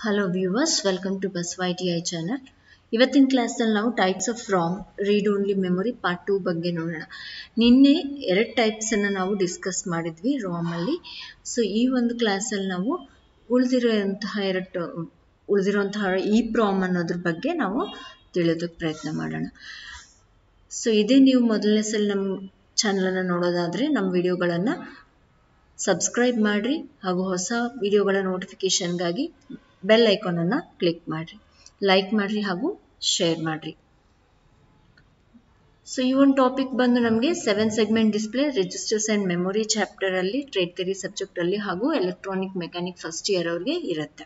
Hello viewers welcome to ಬಸ್ Y T I channel ಇವತ್ತಿನ ಕ್ಲಾಸಲ್ಲಿ ನಾವು types of RAM read only memory part two ಬಗ್ಗೆ ನೋಡೋಣ ನಿನ್ನೆ ಎರಡು ಟೈಪ್ಸನ್ನು ನಾವು ಡಿಸ್ಕಸ್ ಮಾಡಿದ್ವಿ ರಾಮಲ್ಲಿ ಸೊ ಈ ಒಂದು ಕ್ಲಾಸಲ್ಲಿ ನಾವು ಉಳಿದಿರುವಂತಹ ಎರಡು ಉಳಿದಿರುವಂತಹ ಈ ಪ್ರಾಮ್ ಅನ್ನೋದ್ರ ಬಗ್ಗೆ ನಾವು ತಿಳಿಯೋದಕ್ಕೆ ಪ್ರಯತ್ನ ಮಾಡೋಣ ಸೊ ಇದೇ ನೀವು ಮೊದಲನೇ ಸಲ ನಮ್ಮ ಚಾನಲನ್ನು ನೋಡೋದಾದರೆ ನಮ್ಮ ವಿಡಿಯೋಗಳನ್ನು ಸಬ್ಸ್ಕ್ರೈಬ್ ಮಾಡಿರಿ ಹಾಗೂ ಹೊಸ ವಿಡಿಯೋಗಳ ನೋಟಿಫಿಕೇಷನ್ಗಾಗಿ ಬೆಲ್ ಐಕಾನನ್ನು ಕ್ಲಿಕ್ ಮಾಡಿರಿ ಲೈಕ್ ಮಾಡಿರಿ ಹಾಗೂ ಶೇರ್ ಮಾಡಿರಿ ಸೊ ಈ ಒಂದು ಟಾಪಿಕ್ ಬಂದು ನಮಗೆ seven segment display registers and memory ಚಾಪ್ಟರಲ್ಲಿ ಟ್ರೇಡ್ ಥೆರಿ ಸಬ್ಜೆಕ್ಟಲ್ಲಿ ಹಾಗೂ ಎಲೆಕ್ಟ್ರಾನಿಕ್ ಮೆಕ್ಯಾನಿಕ್ ಫಸ್ಟ್ ಇಯರ್ ಅವ್ರಿಗೆ ಇರುತ್ತೆ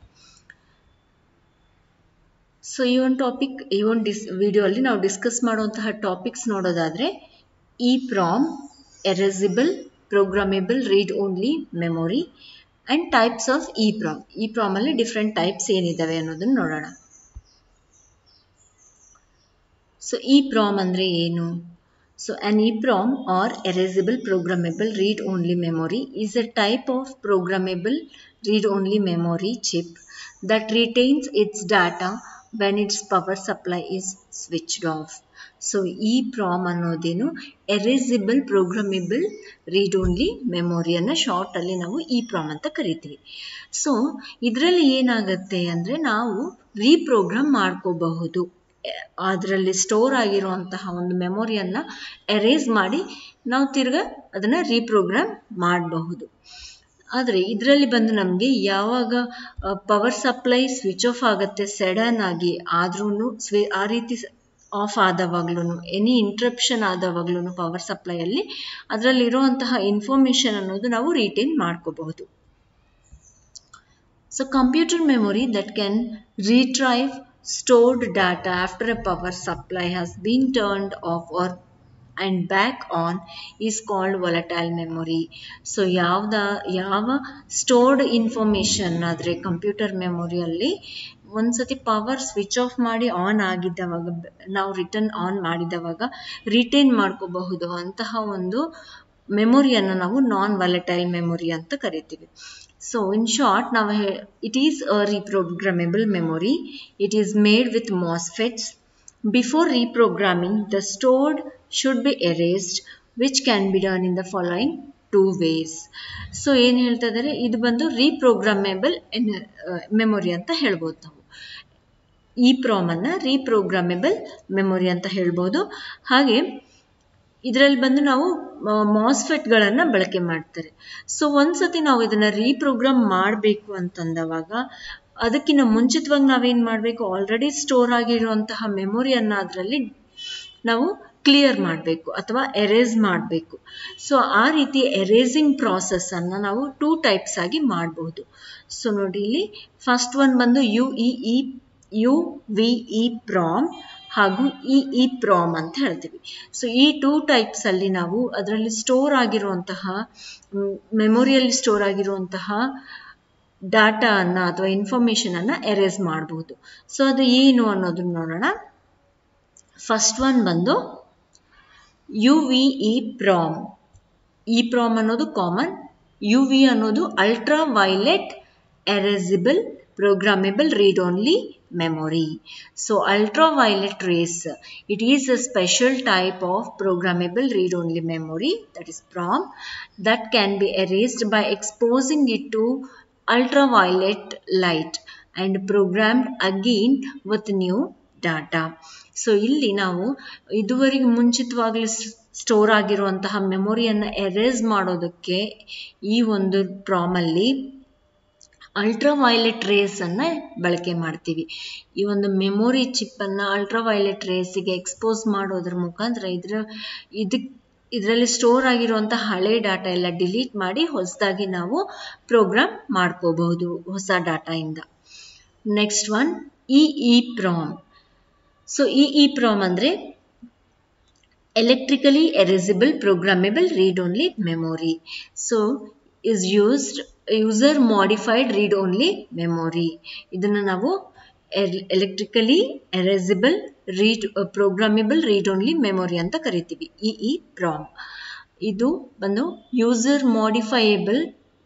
ಸೊ ಈ ಒಂದು ಟಾಪಿಕ್ ಈ ಒಂದು ಡಿಸ್ ವಿಡಿಯೋ ಅಲ್ಲಿ ನಾವು ಡಿಸ್ಕಸ್ ಮಾಡುವಂತಹ ಟಾಪಿಕ್ಸ್ ನೋಡೋದಾದ್ರೆ E PROM erasable programmable read only memory and types of E PROM E ಪ್ರಾಮಲ್ಲಿ ಡಿಫ್ರೆಂಟ್ ಟೈಪ್ಸ್ ಏನಿದ್ದಾವೆ ಅನ್ನೋದನ್ನು ನೋಡೋಣ ಸೊ ಇ ಪ್ರಾಮ್ ಅಂದರೆ ಏನು so an E PROM or erasable programmable read only memory is a type of programmable read only memory chip that retains its data when its power supply is switched off so E PROM ಅನ್ನೋದೇನು erasable programmable read only ಮೆಮೊರಿಯನ್ನು ಶಾರ್ಟಲ್ಲಿ ನಾವು E ಪ್ರಾಮ್ ಅಂತ ಕರಿತೀವಿ so ಇದರಲ್ಲಿ ಏನಾಗುತ್ತೆ ಅಂದರೆ ನಾವು ರೀಪ್ರೋಗ್ರಾಮ್ ಮಾಡ್ಕೋಬಹುದು ಅದರಲ್ಲಿ ಸ್ಟೋರ್ ಆಗಿರುವಂತಹ ಒಂದು ಮೆಮೊರಿಯನ್ನು ಎರೇಸ್ ಮಾಡಿ ನಾವು ತಿರ್ಗಾ ಅದನ್ನು ರೀಪ್ರೋಗ್ರಾಮ್ ಮಾಡಬಹುದು ಆದರೆ ಇದರಲ್ಲಿ ಬಂದು ನಮಗೆ ಯಾವಾಗ ಪವರ್ ಸಪ್ಲೈ ಸ್ವಿಚ್ ಆಫ್ ಆಗುತ್ತೆ ಸಡನ್ ಆಗಿ ಆದ್ರೂ ಸ್ವಿ ಆ ರೀತಿ ಆಫ್ ಆದವಾಗ್ಲೂ ಎನಿ ಇಂಟ್ರಪ್ಷನ್ ಆದವಾಗ್ಲೂ ಪವರ್ ಸಪ್ಲೈಯಲ್ಲಿ ಅದರಲ್ಲಿರುವಂತಹ ಇನ್ಫಾರ್ಮೇಷನ್ ಅನ್ನೋದು ನಾವು ರಿಟೈನ್ ಮಾಡ್ಕೋಬಹುದು so computer memory that can retrieve stored data after a power supply has been turned off or and back on is called volatile memory so ಯಾವ್ದ ಯಾವ stored information ಆದರೆ computer ಮೆಮೊರಿಯಲ್ಲಿ ಒಂದ್ಸತಿ ಪವರ್ ಸ್ವಿಚ್ ಆಫ್ ಮಾಡಿ on ಆಗಿದ್ದವಾಗ ನಾವು return on ಮಾಡಿದವಾಗ retain ಮಾಡ್ಕೋಬಹುದು ಅಂತಹ ಒಂದು ಮೆಮೊರಿಯನ್ನು ನಾವು ನಾನ್ ವಾಲೆಟೈಲ್ ಮೆಮೊರಿ ಅಂತ ಕರಿತೀವಿ So in short, now it is a reprogrammable memory. It is made with MOSFETs. Before reprogramming, the stored should be erased, which can be done in the following two ways. So ಏನು ಹೇಳ್ತಾ ಇದ್ದಾರೆ ಇದು ಬಂದು ರೀಪ್ರೋಗ್ರಾಮೇಬಲ್ memory ಅಂತ ಹೇಳ್ಬೋದು ನಾವು ಈ ಪ್ರಾಮನ್ನು ರೀಪ್ರೋಗ್ರಾಮೇಬಲ್ memory ಅಂತ ಹೇಳ್ಬೋದು ಹಾಗೆ ಇದರಲ್ಲಿ ಬಂದು ನಾವು ಮಾಸ್ಫೆಟ್ಗಳನ್ನು ಬಳಕೆ ಮಾಡ್ತಾರೆ ಸೊ ಒಂದ್ಸತಿ ನಾವು ಇದನ್ನು ರೀಪ್ರೋಗ್ರಾಮ್ ಮಾಡಬೇಕು ಅಂತಂದವಾಗ ಅದಕ್ಕಿಂತ ಮುಂಚಿತವಾಗಿ ನಾವೇನು ಮಾಡಬೇಕು ಆಲ್ರೆಡಿ ಸ್ಟೋರ್ ಆಗಿರುವಂತಹ ಮೆಮೊರಿಯನ್ನು ಅದರಲ್ಲಿ ನಾವು ಕ್ಲಿಯರ್ ಮಾಡಬೇಕು ಅಥವಾ ಎರೇಸ್ ಮಾಡಬೇಕು ಸೊ ಆ ರೀತಿ ಎರೇಸಿಂಗ್ ಪ್ರಾಸೆಸ್ಸನ್ನು ನಾವು ಟೂ ಟೈಪ್ಸ್ ಆಗಿ ಮಾಡಬಹುದು ಸೊ ನೋಡಿ ಇಲ್ಲಿ ಫಸ್ಟ್ ಒನ್ ಬಂದು U E E U V E PROM ಹಾಗೂ ಇ ಇ ಪ್ರಾಮ್ ಅಂತ ಹೇಳ್ತೀವಿ ಸೊ ಈ ಟೂ ಟೈಪ್ಸಲ್ಲಿ ನಾವು ಅದರಲ್ಲಿ ಸ್ಟೋರ್ ಆಗಿರುವಂತಹ ಮೆಮೊರಿಯಲ್ಲಿ ಸ್ಟೋರ್ ಆಗಿರುವಂತಹ ಡಾಟಾವನ್ನು ಅಥವಾ ಇನ್ಫಾರ್ಮೇಷನನ್ನು ಎರೇಸ್ ಮಾಡಬಹುದು ಸೊ ಅದು ಏನು ಅನ್ನೋದನ್ನ ನೋಡೋಣ ಫಸ್ಟ್ ಒನ್ ಬಂದು U V E PROM E PROM ಅನ್ನೋದು ಕಾಮನ್ ಯು ವಿ ಅನ್ನೋದು ultraviolet erasable programmable read only memory. So ultraviolet rays, it is a special type of programmable read-only memory that is PROM that can be erased by exposing it to ultraviolet light and programmed again with new data. So ಇಲ್ಲಿ ನಾವು ಇದುವರೆಗೆ ಮುಂಚಿತವಾಗಲೇ store ಆಗಿರುವಂತಹ ಮೆಮೊರಿಯನ್ನು erase ಮಾಡೋದಕ್ಕೆ ಈ ಒಂದು ಪ್ರಾಮಲ್ಲಿ ultraviolet ರೇಸನ್ನು ಬಳಕೆ ಮಾಡ್ತೀವಿ ಈ ಒಂದು ಮೆಮೊರಿ ಚಿಪ್ಪನ್ನು ಅಲ್ಟ್ರಾವೈಲೆಟ್ ರೇಸಿಗೆ ಎಕ್ಸ್ಪೋಸ್ ಮಾಡೋದ್ರ ಮುಖಾಂತರ ಇದರ ಇದಕ್ಕೆ ಇದರಲ್ಲಿ ಸ್ಟೋರ್ ಆಗಿರುವಂಥ ಹಳೆ ಡಾಟಾ ಎಲ್ಲ ಡಿಲೀಟ್ ಮಾಡಿ ಹೊಸದಾಗಿ ನಾವು ಪ್ರೋಗ್ರಾಮ್ ಮಾಡ್ಕೋಬಹುದು ಹೊಸ ಡಾಟಾಯಿಂದ next one E E PROM so E E PROM ಅಂದರೆ electrically erasable programmable read only memory so is used user modified read only memory ಇದನ್ನು ನಾವು electrically erasable read programmable read only memory ಅಂತ ಕರಿತೀವಿ E E PROM ಇದು ಬಂದು user modifiable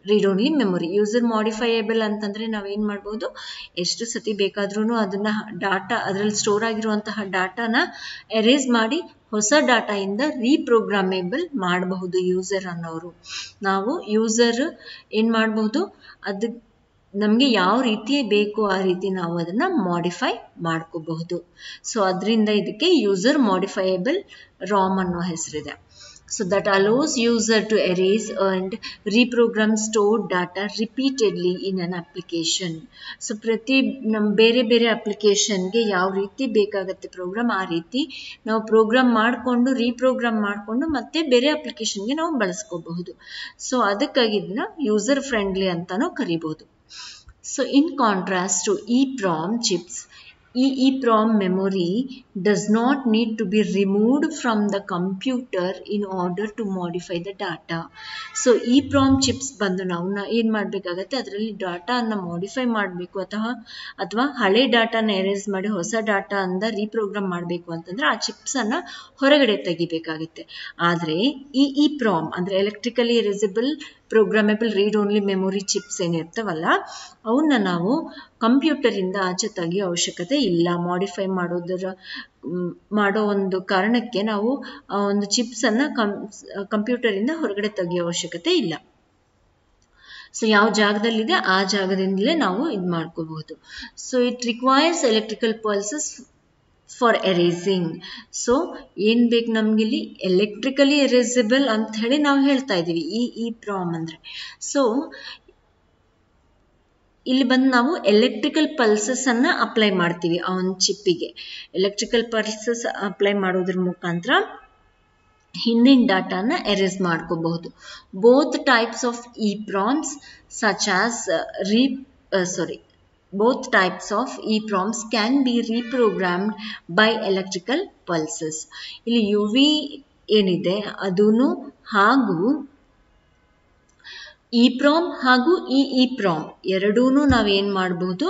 read only memory user modifiable ಅಂತಂದರೆ ನಾವೇನು ಮಾಡ್ಬೋದು ಎಷ್ಟು ಸತಿ ಬೇಕಾದ್ರೂ ಅದನ್ನು ಡಾಟಾ ಅದರಲ್ಲಿ ಸ್ಟೋರ್ ಆಗಿರುವಂತಹ ಡಾಟಾನ ಎರೇಸ್ ಮಾಡಿ ಹೊಸ ಡಾಟಾಯಿಂದ ರೀಪ್ರೋಗ್ರಾಮೇಬಲ್ ಮಾಡಬಹುದು ಯೂಸರ್ ಅನ್ನೋರು ನಾವು ಯೂಸರ್ ಏನು ಮಾಡಬಹುದು ಅದು ನಮಗೆ ಯಾವ ರೀತಿ ಬೇಕು ಆ ರೀತಿ ನಾವು ಅದನ್ನು ಮಾಡಿಫೈ ಮಾಡ್ಕೋಬಹುದು ಸೊ ಅದರಿಂದ ಇದಕ್ಕೆ ಯೂಸರ್ ಮಾಡಿಫೈಯೇಬಲ್ ರಾಮ್ ಅನ್ನೋ ಹೆಸರಿದೆ so that allows user to erase and reprogram stored data repeatedly in an application so ಪ್ರತಿ ನಮ್ಮ ಬೇರೆ ಬೇರೆ ಅಪ್ಲಿಕೇಶನ್ಗೆ ಯಾವ ರೀತಿ ಬೇಕಾಗುತ್ತೆ ಪ್ರೋಗ್ರಾಮ್ ಆ ರೀತಿ ನಾವು ಪ್ರೋಗ್ರಾಮ್ ಮಾಡಿಕೊಂಡು ರೀಪ್ರೋಗ್ರಾಮ್ ಮಾಡಿಕೊಂಡು ಮತ್ತೆ ಬೇರೆ ಅಪ್ಲಿಕೇಶನ್ಗೆ ನಾವು ಬಳಸ್ಕೋಬಹುದು ಸೊ ಅದಕ್ಕಾಗಿ ಇದನ್ನ ಯೂಸರ್ ಫ್ರೆಂಡ್ಲಿ ಅಂತಾನೂ ಕರಿಬಹುದು so in contrast to E PROM chips EEPROM memory does not need to be removed from the computer in order to modify the data. So E PROM chips ಬಂದು ನಾವು ಏನು ಮಾಡಬೇಕಾಗತ್ತೆ ಅದರಲ್ಲಿ ಡಾಟಾನ modify ಮಾಡಬೇಕು ಅಥವಾ ಅಥವಾ ಹಳೆ ಡಾಟಾನ ಎರೇಸ್ ಮಾಡಿ ಹೊಸ ಡಾಟಾ ಅಂದ ರೀಪ್ರೋಗ್ರಾಮ್ ಮಾಡಬೇಕು ಅಂತಂದ್ರೆ ಆ ಚಿಪ್ಸನ್ನು ಹೊರಗಡೆ ತೆಗಿಬೇಕಾಗುತ್ತೆ ಆದರೆ ಈ ಇ ಪ್ರಾಮ್ ಅಂದರೆ electrically erasable programmable read only memory chips ಏನಿರ್ತಾವಲ್ಲ ಅವನ್ನ ನಾವು ಕಂಪ್ಯೂಟರಿಂದ ಆಚೆ ತೆಗಿಯೋ ಅವಶ್ಯಕತೆ ಇಲ್ಲ ಮಾಡಿಫೈ ಮಾಡೋದರ ಮಾಡೋ ಒಂದು ಕಾರಣಕ್ಕೆ ನಾವು ಆ ಒಂದು ಚಿಪ್ಸನ್ನು ಕಂ ಕಂಪ್ಯೂಟರಿಂದ ಹೊರಗಡೆ ತೆಗಿಯೋ ಅವಶ್ಯಕತೆ ಇಲ್ಲ ಸೊ ಯಾವ ಜಾಗದಲ್ಲಿದೆ ಆ ಜಾಗದಿಂದಲೇ ನಾವು ಇದು ಮಾಡ್ಕೋಬಹುದು so it requires electrical pulses for erasing so ಏನು ಬೇಕು ನಮಗಿಲ್ಲಿ ಎಲೆಕ್ಟ್ರಿಕಲಿ ಎರೇಸಿಬಲ್ ಅಂತ ಹೇಳಿ ನಾವು ಹೇಳ್ತಾ ಇದ್ದೀವಿ ಈ ಈ ಪ್ರಾಮ್ ಅಂದರೆ ಸೊ ಇಲ್ಲಿ ಬಂದು ನಾವು ಎಲೆಕ್ಟ್ರಿಕಲ್ ಪಲ್ಸಸ್ ಅನ್ನ ಅಪ್ಲೈ ಮಾಡ್ತೀವಿ ಆ ಒಂದು ಚಿಪ್ಪಿಗೆ ಎಲೆಕ್ಟ್ರಿಕಲ್ ಪಲ್ಸಸ್ ಅಪ್ಲೈ ಮಾಡೋದ್ರ ಮುಖಾಂತರ ಹಿಂದಿನ ಡಾಟಾನ ಎರೇಸ್ ಮಾಡ್ಕೋಬಹುದು both types of E PROMs such as ರೀ sorry both types of EPROMs can be reprogrammed by electrical pulses. ಇಲ್ಲಿ ಯು ವಿ ಏನಿದೆ ಅದೂ ಹಾಗೂ ಇ ಪ್ರಾಮ್ ಹಾಗೂ ಇ ಇ ಪ್ರಾಮ್ ಎರಡೂ ನಾವೇನು ಮಾಡಬಹುದು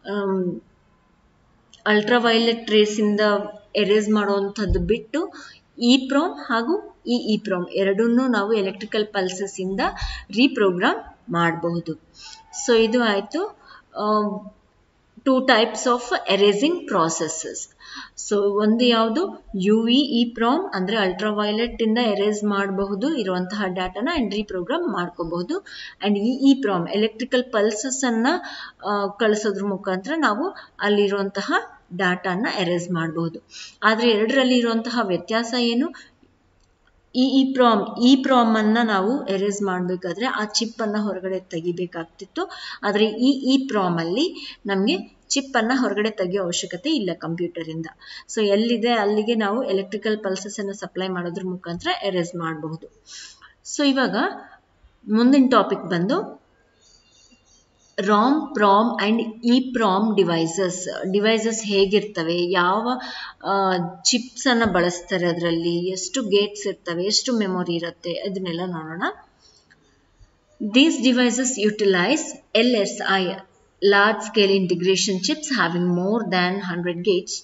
ಅಲ್ಟ್ರಾವೈಲೆಟ್ ರೇಸಿಂದ ಎರೇಸ್ ಮಾಡುವಂಥದ್ದು ಬಿಟ್ಟು ಇ ಪ್ರಾಮ್ ಹಾಗೂ ಇ ಇ ಪ್ರಾಮ್ ಎರಡನ್ನೂ ನಾವು ಎಲೆಕ್ಟ್ರಿಕಲ್ ಪಲ್ಸಸ್ಸಿಂದ ರೀಪ್ರೋಗ್ರಾಮ್ ಮಾಡಬಹುದು ಸೊ ಇದು ಆಯಿತು two types of erasing processes so ಒಂದು ಯಾವುದು ಯು ವಿ ಇ ಪ್ರಾಮ್ ಅಂದರೆ ಅಲ್ಟ್ರಾವೈಲೆಟ್ ಇಂದ ಎರೇಸ್ ಮಾಡಬಹುದು ಇರುವಂತಹ ಡಾಟಾನ ಆ್ಯಂಡ್ ರೀಪ್ರೋಗ್ರಾಮ್ ಮಾಡ್ಕೋಬಹುದು and E E PROM electrical pulses ಅನ್ನ ಕಳಿಸೋದ್ರ ಮುಖಾಂತರ ನಾವು ಅಲ್ಲಿರುವಂತಹ ಡಾಟಾನ ಎರೇಸ್ ಮಾಡಬಹುದು ಆದರೆ ಎರಡರಲ್ಲಿ ಇರುವಂತಹ ವ್ಯತ್ಯಾಸ ಏನು ಈ ಇ ಪ್ರಾಮ್ ಇ ಪ್ರಾಮ್ ಅನ್ನ ನಾವು ಎರೇಸ್ ಮಾಡಬೇಕಾದ್ರೆ ಆ ಚಿಪ್ ಅನ್ನ ಹೊರಗಡೆ ತೆಗಿಬೇಕಾಗ್ತಿತ್ತು ಆದರೆ ಈ ಇ ಪ್ರಾಮ್ ಅಲ್ಲಿ ನಮಗೆ ಚಿಪ್ ಅನ್ನ ಹೊರಗಡೆ ತೆಗಿಯೋ ಅವಶ್ಯಕತೆ ಇಲ್ಲ ಕಂಪ್ಯೂಟರ್ ಇಂದ ಸೊ ಎಲ್ಲಿದೆ ಅಲ್ಲಿಗೆ ನಾವು ಎಲೆಕ್ಟ್ರಿಕಲ್ ಪಲ್ಸಸ್ ಅನ್ನು ಸಪ್ಲೈ ಮಾಡೋದ್ರ ಮುಖಾಂತರ ಎರೇಸ್ ಮಾಡಬಹುದು ಸೊ ಇವಾಗ ಮುಂದಿನ ಟಾಪಿಕ್ ಬಂದು RAM PROM and E PROM devices devices ಹೇಗಿರ್ತವೆ ಯಾವ ಚಿಪ್ಸನ್ನು ಬಳಸ್ತಾರೆ ಅದರಲ್ಲಿ ಎಷ್ಟು ಗೇಟ್ಸ್ ಇರ್ತವೆ ಎಷ್ಟು ಮೆಮೊರಿ ಇರುತ್ತೆ ಅದನ್ನೆಲ್ಲ ನೋಡೋಣ these devices utilise L S I large scale integration chips having more than hundred gates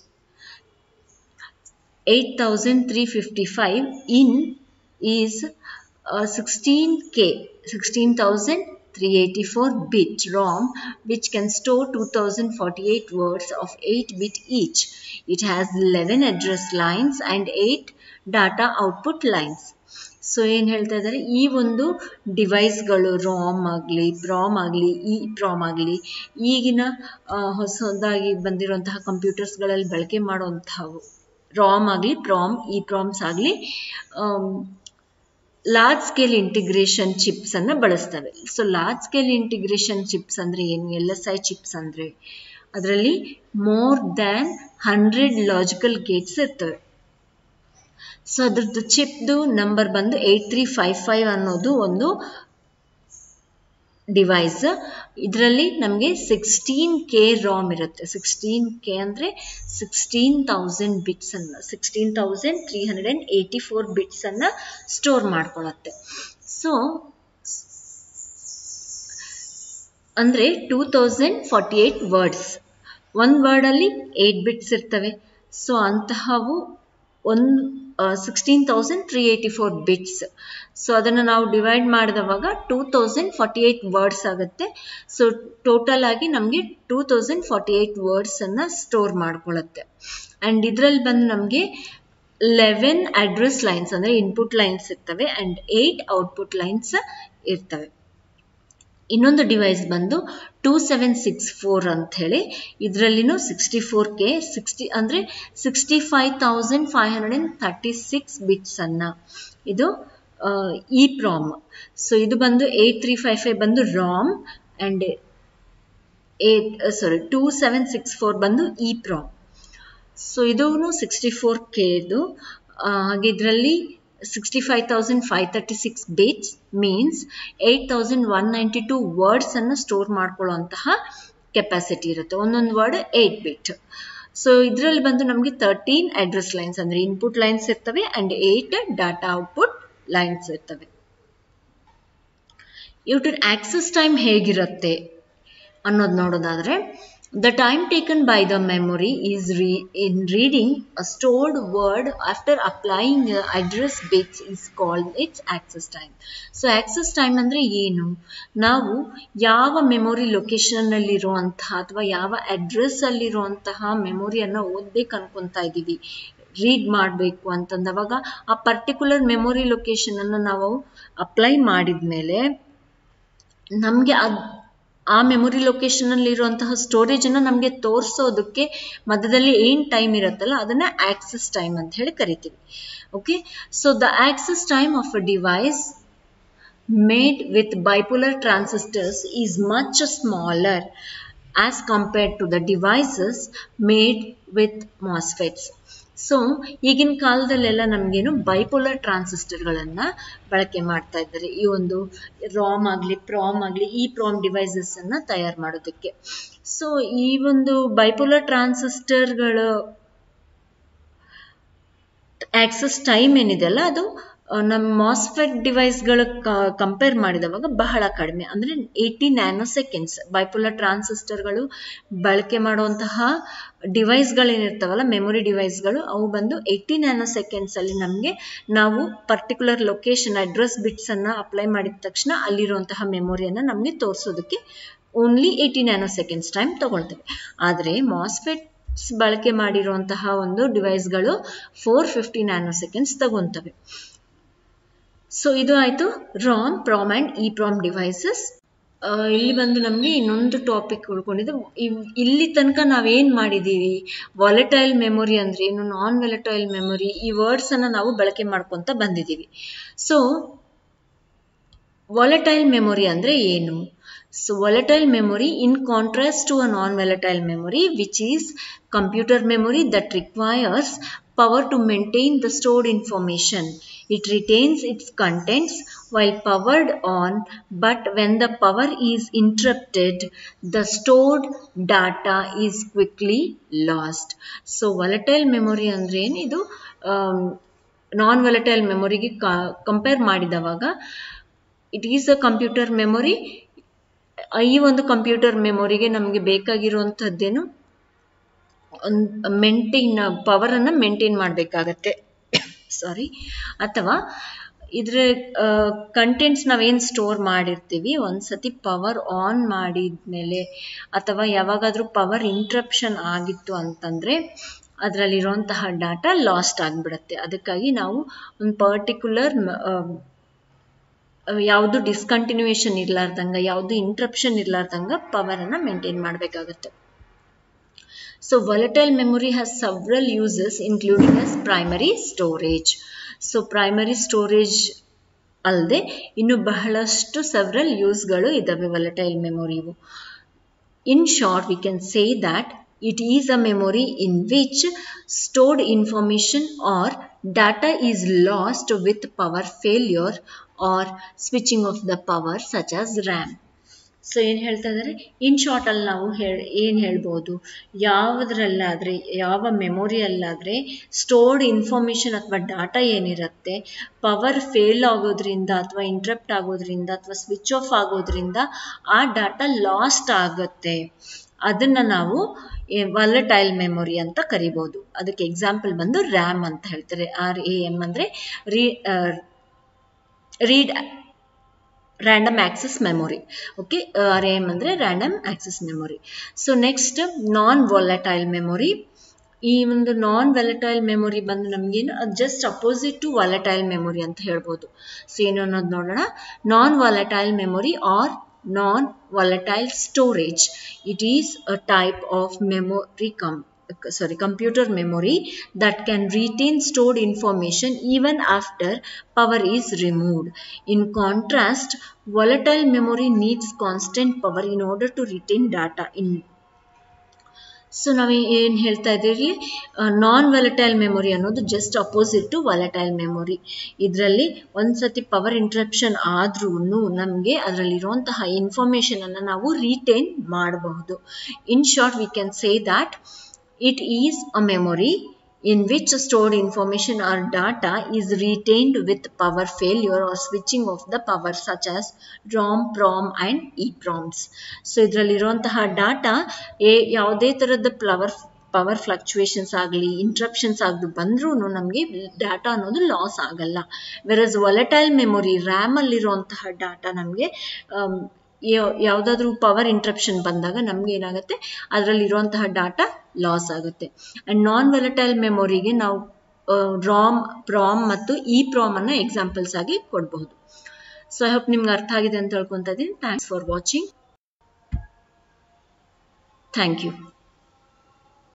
eight thousand three fifty five in is sixteen K sixteen thousand 384 bit ROM which can store 2048 words of 8 bit each. It has 11 address lines and 8 data output lines. So ಏನು ಹೇಳ್ತಾ ಇದ್ದಾರೆ ಈ ಒಂದು ಡಿವೈಸ್ಗಳು ರಾಮ್ ಆಗಲಿ ಪ್ರಾಮ್ ಆಗಲಿ E ಪ್ರಾಮ್ ಆಗಲಿ ಈಗಿನ ಹೊಸದಾಗಿ ಬಂದಿರುವಂತಹ ಕಂಪ್ಯೂಟರ್ಸ್ಗಳಲ್ಲಿ ಬಳಕೆ ಮಾಡುವಂಥವು ರಾಮ್ ಆಗಲಿ ಪ್ರಾಮ್ ಇ ಪ್ರಾಮ್ಸ್ ಆಗಲಿ ಲಾರ್ಜ್ ಸ್ಕೇಲ್ ಇಂಟಿಗ್ರೇಷನ್ ಚಿಪ್ಸ್ ಅನ್ನ ಬಳಸ್ತವೆ so large scale integration chips ಅಂದ್ರೆ ಏನು ಎಲ್ ಎಸ್ ಐ ಚಿಪ್ಸ್ ಅಂದ್ರೆ ಅದರಲ್ಲಿ more than hundred logical gates ಇರ್ತವೆ ಸೊ ಅದ್ರದ್ದು ಚಿಪ್ದು ನಂಬರ್ ಬಂದು ಏಟ್ ತ್ರೀ ಫೈವ್ ಫೈವ್ ಅನ್ನೋದು ಒಂದು ಡಿವೈಸ್ ಇದರಲ್ಲಿ ನಮಗೆ ಸಿಕ್ಸ್ಟೀನ್ ಕೆ ರಾಮ್ ಇರುತ್ತೆ ಸಿಕ್ಸ್ಟೀನ್ ಕೆ ಅಂದರೆ ಸಿಕ್ಸ್ಟೀನ್ ತೌಸಂಡ್ ಬಿಟ್ಸ್ ಅನ್ನ sixteen thousand three hundred and eighty four bits ಅನ್ನ ಸ್ಟೋರ್ ಮಾಡ್ಕೊಳ್ಳುತ್ತೆ ಸೊ ಅಂದರೆ two thousand forty eight words ಒಂದು ವರ್ಡಲ್ಲಿ ಏಯ್ಟ್ ಬಿಟ್ಸ್ ಇರ್ತವೆ ಸೊ ಅಂತಹವು ಒಂದು sixteen thousand three eighty four bits so ಅದನ್ನು ನಾವು ಡಿವೈಡ್ ಮಾಡಿದವಾಗ two thousand forty eight words ಆಗುತ್ತೆ ಸೊ ಟೋಟಲ್ ಆಗಿ ನಮಗೆ ಟೂ ತೌಸಂಡ್ ಫಾರ್ಟಿ ಏಯ್ಟ್ ವರ್ಡ್ಸನ್ನು ಸ್ಟೋರ್ ಮಾಡ್ಕೊಳ್ಳುತ್ತೆ ಆ್ಯಂಡ್ ಇದರಲ್ಲಿ ಬಂದು ನಮಗೆ ಲೆವೆನ್ ಅಡ್ರೆಸ್ ಲೈನ್ಸ್ ಅಂದರೆ ಇನ್ಪುಟ್ ಲೈನ್ಸ್ ಇರ್ತವೆ ಆ್ಯಂಡ್ ಏಯ್ಟ್ ಔಟ್ಪುಟ್ ಲೈನ್ಸ್ ಇರ್ತವೆ ಇನ್ನೊಂದು ಡಿವೈಸ್ ಬಂದು ಟೂ ಸೆವೆನ್ ಸಿಕ್ಸ್ ಫೋರ್ ಅಂತ ಹೇಳಿ ಇದರಲ್ಲಿನೂ ಸಿಕ್ಸ್ಟಿ ಫೋರ್ ಕೆ ಸಿಕ್ಸ್ಟಿ ಅಂದರೆ sixty five thousand five hundred and thirty six ಬಿಟ್ಸನ್ನು ಇದು ಇ ಪ್ರಾಮ್ ಸೊ ಇದು ಬಂದು ಏಯ್ಟ್ ತ್ರೀ ಫೈವ್ ಫೈವ್ ಬಂದು RAM and eight sorry two seven six four ಬಂದು ಇ ಪ್ರಾಮ್ ಸೊ ಇದೂ ಸಿಕ್ಸ್ಟಿ ಫೋರ್ ಕೆದು ಹಾಗೆ ಇದರಲ್ಲಿ sixty five thousand five thirty six bits means eight thousand one ninety two ವರ್ಡ್ಸನ್ನು store ಮಾಡ್ಕೊಳ್ಳೋಂತಹ capacity ಇರುತ್ತೆ ಒಂದೊಂದು ವರ್ಡ್ ಏಯ್ಟ್ ಬಿಟ್ ಸೊ ಇದರಲ್ಲಿ ಬಂದು ನಮಗೆ ತರ್ಟೀನ್ ಅಡ್ರೆಸ್ ಲೈನ್ಸ್ ಅಂದರೆ ಇನ್ಪುಟ್ ಲೈನ್ಸ್ ಇರ್ತವೆ and eight data output lines ಇರ್ತವೆ ಇವ್ರ ಆಕ್ಸಸ್ ಟೈಮ್ ಹೇಗಿರುತ್ತೆ ಅನ್ನೋದು ನೋಡೋದಾದರೆ The time taken by the memory is re in reading a stored word after applying the address bits is called its access time. So access time ಅಂದರೆ ಏನು ನಾವು ಯಾವ memory ಲೊಕೇಶನ್ನಲ್ಲಿರುವಂತಹ ಅಥವಾ ಯಾವ ಅಡ್ರೆಸ್ಸಲ್ಲಿರುವಂತಹ ಮೆಮೊರಿಯನ್ನು ಓದ್ಬೇಕು ಅನ್ಕೊತಾ ಇದ್ದೀವಿ ರೀಡ್ ಮಾಡಬೇಕು ಅಂತಂದವಾಗ ಆ ಪರ್ಟಿಕ್ಯುಲರ್ ಮೆಮೊರಿ ಲೊಕೇಶನನ್ನು ನಾವು ಅಪ್ಲೈ ಮಾಡಿದ ಮೇಲೆ ನಮಗೆ ಅದು ಆ ಮೆಮೊರಿ ಲೊಕೇಶನಲ್ಲಿ ಇರುವಂತಹ ಸ್ಟೋರೇಜನ್ನು ನಮಗೆ ತೋರಿಸೋದಕ್ಕೆ ಮಧ್ಯದಲ್ಲಿ ಏನು ಟೈಮ್ ಇರುತ್ತಲ್ಲ ಅದನ್ನ ಆಕ್ಸಸ್ ಟೈಮ್ ಅಂತ ಹೇಳಿ ಕರಿತೀವಿ okay so the access time of a device made with bipolar transistors is much smaller as compared to the devices made with MOSFETs so ಈಗಿನ ಕಾಲದಲ್ಲೆಲ್ಲ ನಮಗೇನು ಬೈಪೋಲರ್ ಟ್ರಾನ್ಸಿಸ್ಟರ್ಗಳನ್ನು ಬಳಕೆ ಮಾಡ್ತಾ ಇದ್ದಾರೆ ಈ ಒಂದು ರಾಮ್ ಆಗಲಿ ಪ್ರಾಮ್ ಆಗಲಿ ಈ ಪ್ರಾಮ್ ಡಿವೈಸಸ್ಸನ್ನು ತಯಾರು ಮಾಡೋದಕ್ಕೆ ಸೊ ಈ ಒಂದು ಬೈಪೋಲರ್ ಟ್ರಾನ್ಸಿಸ್ಟರ್ಗಳ ಆಕ್ಸಸ್ ಟೈಮ್ ಏನಿದೆಯಲ್ಲ ಅದು ನಮ್ಮ ಮಾಸ್ಫೆಟ್ ಡಿವೈಸ್ಗಳ ಕಂಪೇರ್ ಮಾಡಿದವಾಗ ಬಹಳ ಕಡಿಮೆ ಅಂದರೆ ಏಯ್ಟಿ ನ್ಯಾನೋ ಸೆಕೆಂಡ್ಸ್ ಬೈಪೋಲರ್ ಟ್ರಾನ್ಸಿಸ್ಟರ್ಗಳು ಬಳಕೆ ಮಾಡುವಂತಹ ಡಿವೈಸ್ಗಳೇನಿರ್ತಾವಲ್ಲ ಮೆಮೊರಿ ಡಿವೈಸ್ಗಳು ಅವು ಬಂದು ಏಯ್ಟಿ ನ್ಯಾನೋ ಸೆಕೆಂಡ್ಸಲ್ಲಿ ನಮಗೆ ನಾವು ಪರ್ಟಿಕ್ಯುಲರ್ ಲೊಕೇಶನ್ ಅಡ್ರೆಸ್ ಬಿಟ್ಸನ್ನು ಅಪ್ಲೈ ಮಾಡಿದ ತಕ್ಷಣ ಅಲ್ಲಿರುವಂತಹ ಮೆಮೊರಿಯನ್ನು ನಮಗೆ ತೋರಿಸೋದಕ್ಕೆ only eighty nanoseconds time ತಗೊಳ್ತೇವೆ ಆದರೆ ಮಾಸ್ಫೆಟ್ ಬಳಕೆ ಮಾಡಿರುವಂತಹ ಒಂದು ಡಿವೈಸ್ಗಳು ಫೋರ್ ಫಿಫ್ಟಿ ನ್ಯಾನೋ ಸೆಕೆಂಡ್ಸ್ ತಗೊಂತವೆ ಸೊ ಇದು ಆಯಿತು RAM PROM and E PROM devices ಇಲ್ಲಿ ಬಂದು ನಮಗೆ ಇನ್ನೊಂದು ಟಾಪಿಕ್ ಉಳ್ಕೊಂಡಿದ್ದು ಇಲ್ಲಿ ತನಕ ನಾವೇನು ಮಾಡಿದ್ದೀವಿ ವಾಲೆಟೈಲ್ ಮೆಮೊರಿ ಅಂದರೆ ಏನು ನಾನ್ ವಾಲೆಟೈಲ್ ಮೆಮೊರಿ ಈ ವರ್ಡ್ಸನ್ನು ನಾವು ಬಳಕೆ ಮಾಡ್ಕೊತ ಬಂದಿದ್ದೀವಿ ಸೊ ವಾಲೆಟೈಲ್ ಮೆಮೊರಿ ಅಂದರೆ ಏನು so volatile memory in contrast to a non-volatile memory which is computer memory that requires power to maintain the stored information. It retains its contents while powered on but when the power is interrupted the stored data is quickly lost. So volatile memory ಅಂದ್ರೆ ಏನು ಇದು non volatile ಮೆಮೊರಿಗೆ compare ಮಾಡಿದವಾಗ it is a computer memory ಈ ಒಂದು computer ಮೆಮೊರಿಗೆ ನಮಗೆ ಬೇಕಾಗಿರುವಂಥದ್ದೇನು maintain ಪವರನ್ನು maintain ಮಾಡಬೇಕಾಗತ್ತೆ ಸಾರಿ ಅಥವಾ ಇದ್ರ ಕಂಟೆಂಟ್ಸ್ ನಾವೇನು ಸ್ಟೋರ್ ಮಾಡಿರ್ತೀವಿ ಒಂದ್ಸತಿ ಪವರ್ ಆನ್ ಮಾಡಿದ್ಮೇಲೆ ಅಥವಾ ಯಾವಾಗಾದರೂ ಪವರ್ ಇಂಟ್ರಪ್ಷನ್ ಆಗಿತ್ತು ಅಂತಂದರೆ ಅದರಲ್ಲಿರುವಂತಹ ಡಾಟಾ ಲಾಸ್ಟ್ ಆಗಿಬಿಡುತ್ತೆ ಅದಕ್ಕಾಗಿ ನಾವು ಒಂದು ಪರ್ಟಿಕ್ಯುಲರ್ ಯಾವುದು ಡಿಸ್ಕಂಟಿನ್ಯೂಯೇಷನ್ ಇರ್ಲಾರ್ದಂಗೆ ಯಾವುದು ಇಂಟ್ರಪ್ಷನ್ ಇರ್ಲಾರ್ದಂಗೆ ಪವರನ್ನು ಮೇಂಟೈನ್ ಮಾಡಬೇಕಾಗತ್ತೆ so volatile memory has several uses including as primary storage. So primary storage ಅಲ್ಲದೆ ಇನ್ನು ಬಹಳಷ್ಟು ಸೆವ್ರಲ್ ಯೂಸ್ಗಳು ಇದ್ದಾವೆ ವಾಲಟೈಲ್ ಮೆಮೊರಿವು in short we can say that it is a memory in which stored information or data is lost with power failure or switching of the power such as RAM. So ಏನು ಹೇಳ್ತಾ ಇದ್ದಾರೆ ಇನ್ ಶಾರ್ಟಲ್ಲಿ ನಾವು ಹೇಳಿ ಏನು ಹೇಳ್ಬೋದು ಯಾವುದ್ರಲ್ಲಾದರೆ ಯಾವ ಮೆಮೊರಿಯಲ್ಲಾದರೆ ಸ್ಟೋರ್ಡ್ ಇನ್ಫಾರ್ಮೇಷನ್ ಅಥವಾ ಡಾಟಾ ಏನಿರುತ್ತೆ ಪವರ್ ಫೇಲ್ ಆಗೋದ್ರಿಂದ ಅಥವಾ ಇಂಟ್ರಪ್ಟ್ ಆಗೋದ್ರಿಂದ ಅಥವಾ ಸ್ವಿಚ್ ಆಫ್ ಆಗೋದ್ರಿಂದ ಆ ಡಾಟಾ ಲಾಸ್ಟ್ ಆಗುತ್ತೆ ಅದನ್ನ ನಾವು ವಾಲಟೈಲ್ ಮೆಮೊರಿ ಅಂತ ಕರಿಬಹುದು ಅದಕ್ಕೆ ಎಕ್ಸಾಂಪಲ್ ಬಂದು ರ್ಯಾಮ್ ಅಂತ ಹೇಳ್ತಾರೆ ಆರ್ ಎ ಎಂ ಅಂದ್ರೆ re read random access memory okay R M ಅಂದರೆ random access memory so next non volatile memory ಈ ಒಂದು ನಾನ್ ವ್ಯಾಲಟೈಲ್ ಮೆಮೊರಿ ಬಂದು ನಮಗೇನು just opposite to volatile memory ಅಂತ ಹೇಳ್ಬೋದು ಸೊ ಏನು ಅನ್ನೋದು ನೋಡೋಣ non volatile memory or non volatile storage it is a type of memory come sorry computer memory that can retain stored information even after power is removed in contrast volatile memory needs constant power in order to retain data in so ನಾವು ಏನು ಹೇಳ್ತಾ ಇದ್ದೀವಿ non volatile memory ಅನ್ನೋದು just opposite to volatile memory ಇದರಲ್ಲಿ ಒಂದ್ಸತಿ power interruption ಆದ್ರೂ ನಮಗೆ ಅದರಲ್ಲಿರುವಂತಹ information ಅನ್ನು ನಾವು ರಿಟೈನ್ ಮಾಡಬಹುದು in short we can say that It is a memory in which stored information or data is retained with power failure or switching of the power such as ROM, PROM and EPROMs. So ಇದರಲ್ಲಿರುವಂತಹ data ಯಾವುದೇ ಥರದ flower power fluctuations ಆಗಲಿ ಇಂಟ್ರಪ್ಷನ್ಸ್ ಆಗಲಿ ಬಂದ್ರೂ ನಮಗೆ data ಅನ್ನೋದು loss ಆಗಲ್ಲ versus volatile memory ರ್ಯಾಮಲ್ಲಿರುವಂತಹ ಡಾಟಾ ನಮಗೆ ಯಾವುದಾದ್ರೂ ಪವರ್ ಇಂಟ್ರಪ್ಷನ್ ಬಂದಾಗ ನಮ್ಗೆ ಏನಾಗುತ್ತೆ ಅದರಲ್ಲಿರುವಂತಹ ಡಾಟಾ ಲಾಸ್ ಆಗುತ್ತೆ ಅಂಡ್ ನಾನ್ ವ್ಯಾಲಟೈಲ್ ಮೆಮೊರಿಗೆ ನಾವು ರಾಮ್ ಪ್ರಾಮ್ ಮತ್ತು ಇ ಪ್ರಾಮ್ ಅನ್ನ ಎಕ್ಸಾಂಪಲ್ಸ್ ಆಗಿ ಕೊಡಬಹುದು ಸೊ ಐ ಹೋಪ್ ನಿಮ್ಗೆ ಅರ್ಥ ಆಗಿದೆ ಅಂತ ಹೇಳ್ಕೊಂತ ಇದ್ದೀನಿ thanks for watching thank you